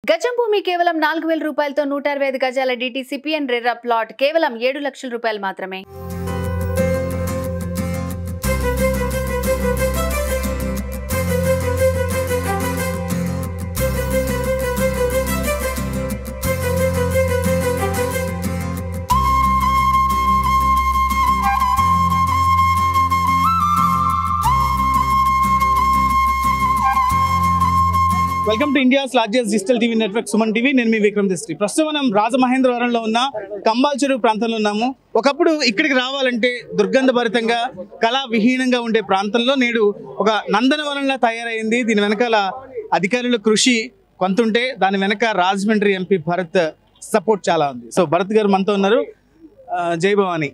గజం భూమి కేవలం నాలుగు వేల రూపాయలతో నూట అరవై ఐదు గజాల డిటిసిపిఎన్ రెర్రా ప్లాట్ కేవలం ఏడు లక్షల రూపాయలు మాత్రమే welcome to India's largest digital TV network Suman TV నేను మీ విక్రమ్ దిస్త్రి ప్రస్తుతం మనం రాజమహేంద్రవరంలో ఉన్న కంబాల్ చెరువు ప్రాంతంలో ఉన్నాము ఒకప్పుడు ఇక్కడికి రావాలంటే దుర్గంధభరితంగా కళా విహీనంగా ఉండే ప్రాంతంలో నేడు ఒక నందనవనంలా తయారైంది దీని వెనకాల అధికారుల కృషి కొంతుంటే దాని వెనక రాజమండ్రి ఎంపీ భరత్ సపోర్ట్ చాలా ఉంది సో భరత్ గారు మనతో ఉన్నారు ఆ, జై భవాని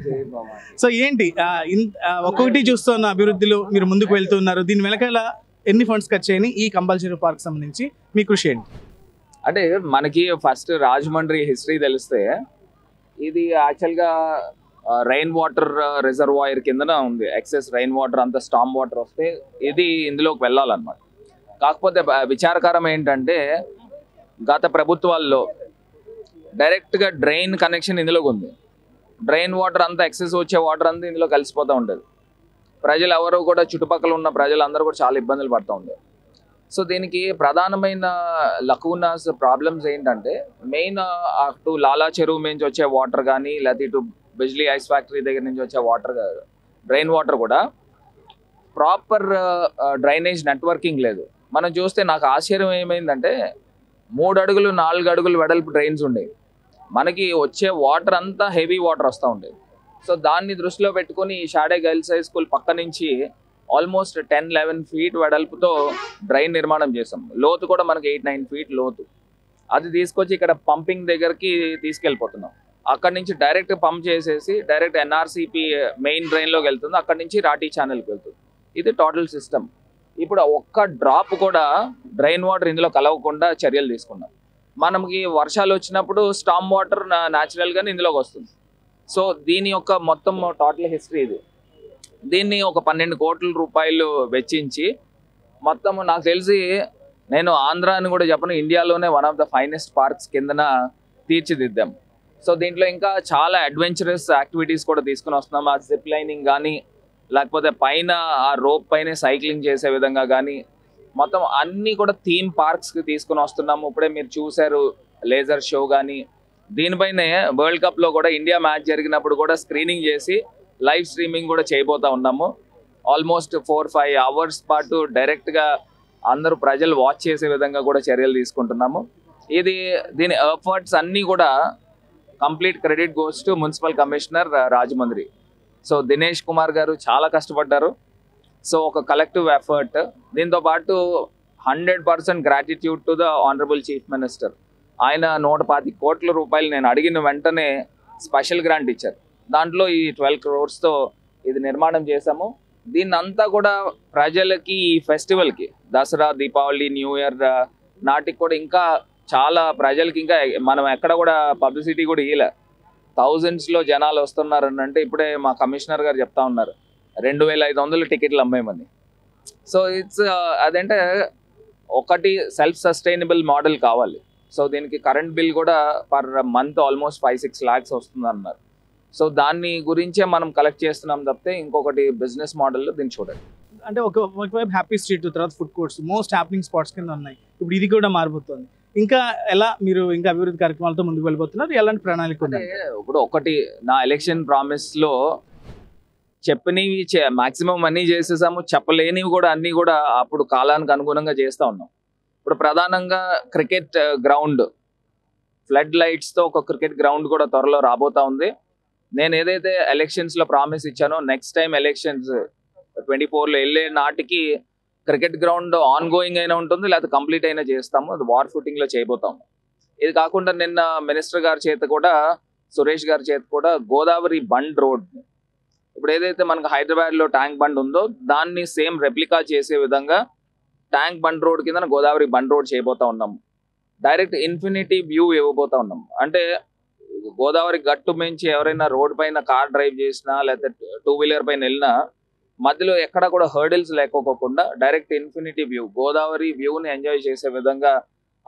సో ఏంటి ఆ, ఇన్- ఆ, ఒక్కొక్కటి చూస్తున్న అభివృద్ధిలో మీరు ముందుకు వెళ్తున్నారు దీని వెనకాల ఎన్ని ఫండ్స్ ఖర్చు అయినాయి ఈ కంపల్సరీ పార్క్ సంబంధించి మీ కృషి ఏంటి అంటే మనకి ఫస్ట్ రాజమండ్రి హిస్టరీ తెలిస్తే ఇది యాక్చువల్గా రెయిన్ వాటర్ రిజర్వాయర్ కిందన ఉంది ఎక్సెస్ రెయిన్ వాటర్ అంతా స్టామ్ వాటర్ వస్తే ఇది ఇందులోకి వెళ్ళాలన్నమాట కాకపోతే బ- విచారకరం ఏంటంటే గత ప్రభుత్వాల్లో డైరెక్ట్గా డ్రైన్ కనెక్షన్ ఇందులోకి ఉంది డ్రైన్ వాటర్ అంతా ఎక్సెస్ వచ్చే వాటర్ అంతా ఇందులో కలిసిపోతూ ఉంటుంది ప్రజలు ఎవరు కూడా చుట్టుపక్కల ఉన్న ప్రజలందరూ కూడా చాలా ఇబ్బందులు పడుతూ ఉంటారు సో దీనికి ప్రధానమైన లకూనాస్ ప్రాబ్లమ్స్ ఏంటంటే మెయిన్ అటు లాలా చెరువు నుంచి వచ్చే వాటర్ కానీ లేకపోతే ఇటు బిజ్లీ ఐస్ ఫ్యాక్టరీ దగ్గర నుంచి వచ్చే వాటర్ డ్రైన్ వాటర్ కూడా ప్రాపర్ డ్రైనేజ్ నెట్వర్కింగ్ లేదు మనం చూస్తే నాకు ఆశ్చర్యం ఏమైందంటే మూడు అడుగులు నాలుగు అడుగులు వెడల్పు డ్రైన్స్ ఉండేవి మనకి వచ్చే వాటర్ అంతా హెవీ వాటర్ వస్తూ ఉండేది సో దాన్ని దృష్టిలో పెట్టుకొని ఈ షాడే గర్ల్స్ హై స్కూల్ పక్క నుంచి ఆల్మోస్ట్ టెన్ లెవెన్ ఫీట్ వెడల్పుతో డ్రైన్ నిర్మాణం చేసాం లోతు కూడా మనకి ఎయిట్ నైన్ ఫీట్ లోతు అది తీసుకొచ్చి ఇక్కడ పంపింగ్ దగ్గరికి తీసుకెళ్ళిపోతున్నాం అక్కడ నుంచి డైరెక్ట్ పంప్ చేసేసి డైరెక్ట్ ఎన్ఆర్సిపి మెయిన్ డ్రైన్లోకి వెళ్తుంది అక్కడ నుంచి రాటీ ఛానల్కి వెళ్తుంది ఇది టోటల్ సిస్టమ్ ఇప్పుడు ఒక్క డ్రాప్ కూడా డ్రైన్ వాటర్ ఇందులో కలవకుండా చర్యలు తీసుకున్నాం మనకి వర్షాలు వచ్చినప్పుడు స్టామ్ వాటర్ న్యాచురల్గానే ఇందులోకి వస్తుంది సో దీని యొక్క మొత్తం టోటల్ హిస్టరీ ఇది దీన్ని ఒక పన్నెండు కోట్ల రూపాయలు వెచ్చించి మొత్తం నాకు తెలిసి నేను ఆంధ్ర అని కూడా చెప్పను ఇండియాలోనే one of the finest parks కిందన తీర్చిదిద్దాం సో దీంట్లో ఇంకా చాలా అడ్వెంచరస్ యాక్టివిటీస్ కూడా తీసుకుని వస్తున్నాం ఆ జిప్ లైనింగ్ కానీ లేకపోతే పైన ఆ రోప్ పైన సైక్లింగ్ చేసే విధంగా కానీ మొత్తం అన్నీ కూడా థీమ్ పార్క్స్కి తీసుకుని వస్తున్నాము ఇప్పుడే మీరు చూశారు లేజర్ షో కానీ దీనిపైనే వరల్డ్ కప్లో కూడా ఇండియా మ్యాచ్ జరిగినప్పుడు కూడా స్క్రీనింగ్ చేసి లైవ్ స్ట్రీమింగ్ కూడా చేయబోతా ఉన్నాము ఆల్మోస్ట్ ఫోర్ ఫైవ్ అవర్స్ పాటు డైరెక్ట్గా అందరూ ప్రజలు వాచ్ చేసే విధంగా కూడా చర్యలు తీసుకుంటున్నాము ఇది దీని ఎఫర్ట్స్ అన్నీ కూడా complete credit goes to municipal commissioner Rajahmundry so Dinesh Kumar garu చాలా కష్టపడ్డారు సో ఒక కలెక్టివ్ ఎఫర్ట్ దీంతో పాటు hundred percent gratitude to the honourable chief minister ఆయన నూట పాతి కోట్ల రూపాయలు నేను అడిగిన వెంటనే స్పెషల్ గ్రాంట్ ఇచ్చారు దాంట్లో ఈ ట్వెల్వ్ క్రోర్స్తో ఇది నిర్మాణం చేశాము దీన్ని అంతా కూడా ప్రజలకి ఈ ఫెస్టివల్కి దసరా దీపావళి న్యూ ఇయర్ నాటికి కూడా ఇంకా చాలా ప్రజలకి ఇంకా మనం ఎక్కడ కూడా పబ్లిసిటీ కూడా ఇయ్యలే థౌజండ్స్లో జనాలు వస్తున్నారు అని అంటే ఇప్పుడే మా కమిషనర్ గారు చెప్తా ఉన్నారు రెండు వేల ఐదు వందలు టికెట్లు అమ్మేయమని సో ఇట్స్ అదంటే ఒకటి సెల్ఫ్ సస్టైనబుల్ మోడల్ కావాలి సో దీనికి కరెంట్ బిల్ కూడా per month almost five six lakhs వస్తుంది అన్నారు సో దాన్ని గురించే మనం కలెక్ట్ చేస్తున్నాం తప్పితే ఇంకొకటి బిజినెస్ మోడల్లో దీన్ని చూడండి అంటే ఒక ఒకవైపు హ్యాపీ స్ట్రీట్ తర్వాత food courts most happening spots కింద ఉన్నాయి ఇప్పుడు ఇది కూడా మారిపోతుంది ఇంకా ఎలా మీరు ఇంకా అభివృద్ధి కార్యక్రమాలతో ముందుకు వెళ్ళిపోతున్నారు ఎలాంటి ప్రణాళిక అంటే ఉంది ఇప్పుడు ఒకటి నా ఎలక్షన్ ప్రామిస్ లో చెప్పనివి మాక్సిమం అన్నీ చేసేసాము చెప్పలేనివి కూడా అన్నీ కూడా అప్పుడు కాలానికి అనుగుణంగా చేస్తూ ఉన్నాం ఇప్పుడు ప్రధానంగా క్రికెట్ గ్రౌండ్ ఫ్లడ్ లైట్స్ తో ఒక క్రికెట్ గ్రౌండ్ కూడా త్వరలో రాబోతా ఉంది నేను ఏదైతే ఎలక్షన్స్ లో ప్రామిస్ ఇచ్చానో నెక్స్ట్ టైం ఎలక్షన్స్ ట్వంటీ లో వెళ్ళే నాటికి క్రికెట్ గ్రౌండ్ ఆన్ గోయింగ్ అయినా ఉంటుంది లేకపోతే కంప్లీట్ అయినా చేస్తాము అది వార్ ఫుటింగ్ లో చేయబోతాము ఇది కాకుండా నిన్న మినిస్టర్ గారి చేత కూడా సురేష్ గారి చేత కూడా గోదావరి బండ్ రోడ్ ఇప్పుడు ఏదైతే మనకు హైదరాబాద్ లో ట్యాంక్ బండ్ ఉందో దాన్ని సేమ్ రెప్లికా చేసే విధంగా ట్యాంక్ బండ్ రోడ్ కింద గోదావరి బండ్ రోడ్ చేయబోతా ఉన్నాం డైరెక్ట్ ఇన్ఫినిటీ వ్యూ ఇవ్వబోతా ఉన్నాం అంటే గోదావరి గట్టు మించి ఎవరైనా రోడ్ పైన కార్ డ్రైవ్ చేసినా లేకపోతే టూ వీలర్ పైన వెళ్ళినా మధ్యలో ఎక్కడ కూడా హర్డిల్స్ లేకోకుండా డైరెక్ట్ ఇన్ఫినిటీ వ్యూ గోదావరి వ్యూని ఎంజాయ్ చేసే విధంగా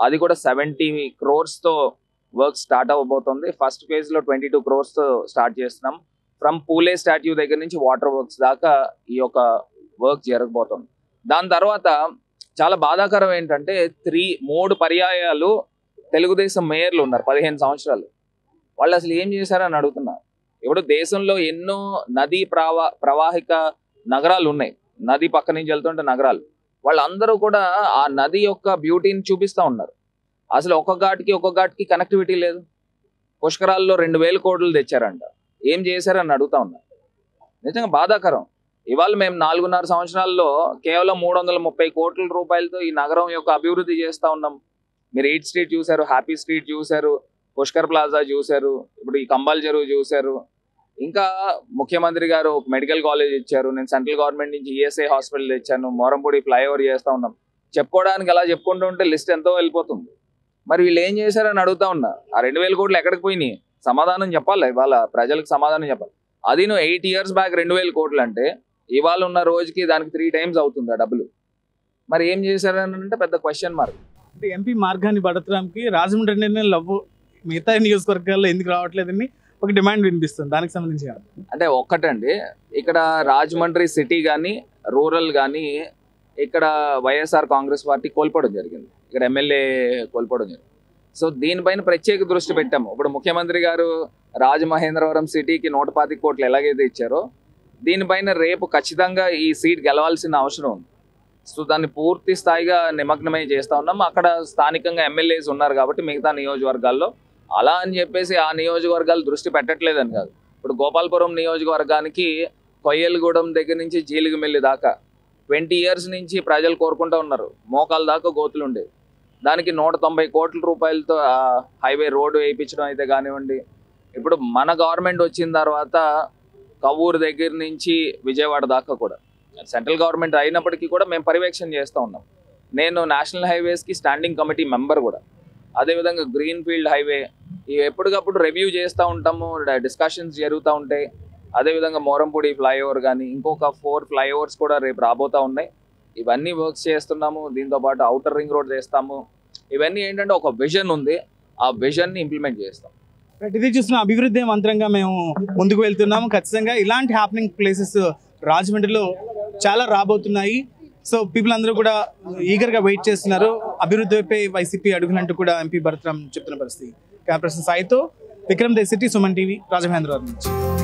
అది కూడా సెవెంటీ తో వర్క్ స్టార్ట్ అవ్వబోతుంది ఫస్ట్ ఫేజ్ లో ట్వంటీ టూ తో స్టార్ట్ చేస్తున్నాం ఫ్రమ్ పూలే స్టాట్యూ దగ్గర నుంచి వాటర్ వర్క్స్ దాకా ఈ యొక్క వర్క్ జరగబోతుంది దాని తర్వాత చాలా బాధాకరం ఏంటంటే త్రీ మూడు పర్యాయాలు తెలుగుదేశం మేయర్లు ఉన్నారు పదిహేను సంవత్సరాలు వాళ్ళు అసలు ఏం చేశారని అడుగుతున్నా ఇప్పుడు దేశంలో ఎన్నో నదీ ప్రవా ప్రవాహిక నగరాలు ఉన్నాయి నది పక్క నుంచి వెళ్తుంటే నగరాలు వాళ్ళందరూ కూడా ఆ నది యొక్క బ్యూటీని చూపిస్తూ ఉన్నారు అసలు ఒక్క ఘాట్కి ఒక్క ఘాట్కి కనెక్టివిటీ లేదు పుష్కరాల్లో రెండు వేల కోట్లు తెచ్చారంట ఏం చేశారని అడుగుతా ఉన్నారు నిజంగా బాధాకరం ఇవాళ మేము నాలుగున్నర సంవత్సరాల్లో కేవలం మూడు వందల ముప్పై కోట్ల రూపాయలతో ఈ నగరం యొక్క అభివృద్ధి చేస్తూ ఉన్నాం మీరు ఎయిట్ స్ట్రీట్ చూశారు హ్యాపీ స్ట్రీట్ చూశారు పుష్కర్ ప్లాజా చూశారు ఇప్పుడు ఈ కంబాల్ చెరువు చూశారు ఇంకా ముఖ్యమంత్రి గారు ఒక మెడికల్ కాలేజ్ ఇచ్చారు నేను సెంట్రల్ గవర్నమెంట్ నుంచి ఈఎస్ఐ హాస్పిటల్ ఇచ్చాను మోరంపూడి ఫ్లైఓవర్ చేస్తా ఉన్నాం చెప్పుకోవడానికి అలా చెప్పుకుంటూ ఉంటే లిస్ట్ ఎంతో వెళ్ళిపోతుంది మరి వీళ్ళు ఏం చేశారని అడుగుతా ఉన్నా ఆ రెండు వేల కోట్లు ఎక్కడికి పోయినాయి సమాధానం చెప్పాలి ఇవాళ ప్రజలకు సమాధానం చెప్పాలి అది నువ్వు ఎయిట్ ఇయర్స్ బ్యాక్ రెండు వేల కోట్లు అంటే ఇవాళ ఉన్న రోజుకి దానికి త్రీ టైమ్స్ అవుతుంది ఆ డబ్బులు మరి ఏం చేశారని అంటే పెద్ద క్వశ్చన్ మార్క్ అంటే ఎంపీ మార్గాన్ని పడతడానికి రాజమండ్రి నిర్ణయం లవ్ మిగతా నియోజకవర్గాల్లో ఎందుకు రావట్లేదని ఒక డిమాండ్ వినిపిస్తుంది దానికి సంబంధించి కాదు. అంటే ఒక్కటండి ఇక్కడ రాజమండ్రి సిటీ కానీ రూరల్ కానీ ఇక్కడ వైఎస్ఆర్ కాంగ్రెస్ పార్టీ కోల్పోవడం జరిగింది ఇక్కడ ఎమ్మెల్యే కోల్పోవడం జరిగింది సో దీనిపైన ప్రత్యేక దృష్టి పెట్టాము ఇప్పుడు ముఖ్యమంత్రి గారు రాజమహేంద్రవరం సిటీకి నూట పాతిక కోట్లు ఎలాగైతే ఇచ్చారో దీనిపైన రేపు ఖచ్చితంగా ఈ సీట్ గెలవాల్సిన అవసరం ఉంది సో దాన్ని పూర్తి స్థాయిగా నిమగ్నమై చేస్తా ఉన్నాం అక్కడ స్థానికంగా ఎమ్మెల్యేస్ ఉన్నారు కాబట్టి మిగతా నియోజకవర్గాల్లో అలా అని చెప్పేసి ఆ నియోజకవర్గాలు దృష్టి పెట్టట్లేదని కాదు ఇప్పుడు గోపాలపురం నియోజకవర్గానికి కొయ్యలగూడెం దగ్గర నుంచి జీలిగిమెల్లి దాకా ట్వంటీ ఇయర్స్ నుంచి ప్రజలు కోరుకుంటూ ఉన్నారు మోకాల దాకా గోతులు ఉండేవి దానికి నూట తొంభై కోట్ల రూపాయలతో ఆ హైవే రోడ్డు వేయించడం అయితే కానివ్వండి ఇప్పుడు మన గవర్నమెంట్ వచ్చిన తర్వాత కవ్వూరు దగ్గర నుంచి విజయవాడ దాకా కూడా సెంట్రల్ గవర్నమెంట్ అయినప్పటికీ కూడా మేము పర్యవేక్షణ చేస్తూ ఉన్నాం నేను నేషనల్ హైవేస్కి స్టాండింగ్ కమిటీ మెంబర్ కూడా అదేవిధంగా గ్రీన్ ఫీల్డ్ హైవే ఇవి ఎప్పటికప్పుడు రివ్యూ చేస్తూ ఉంటాము డిస్కషన్స్ జరుగుతూ ఉంటాయి అదేవిధంగా మోరంపూడి ఫ్లైఓవర్ కానీ ఇంకొక ఫోర్ ఫ్లైఓవర్స్ కూడా రేపు రాబోతూ ఉన్నాయి ఇవన్నీ వర్క్స్ చేస్తున్నాము దీంతో పాటు అవుటర్ రింగ్ రోడ్ చేస్తాము ఇవన్నీ ఏంటంటే ఒక విజన్ ఉంది ఆ విజన్ని ఇంప్లిమెంట్ చేస్తాం రైట్, ఇది చూసిన అభివృద్ధి మంత్రంగా మేము ముందుకు వెళ్తున్నాము ఖచ్చితంగా ఇలాంటి హ్యాపెనింగ్ ప్లేసెస్ రాజమండ్రిలో చాలా రాబోతున్నాయి సో పీపుల్ అందరూ కూడా ఈగర్ గా వెయిట్ చేస్తున్నారు అభివృద్ధి వైపే వైసీపీ అడుగునంటూ కూడా ఎంపీ భరత్రామ్ చెప్తున్న పరిస్థితి కెమెరా పర్సన్ సాయితో Vikram the city Suman TV Rajamahendravaram నుంచి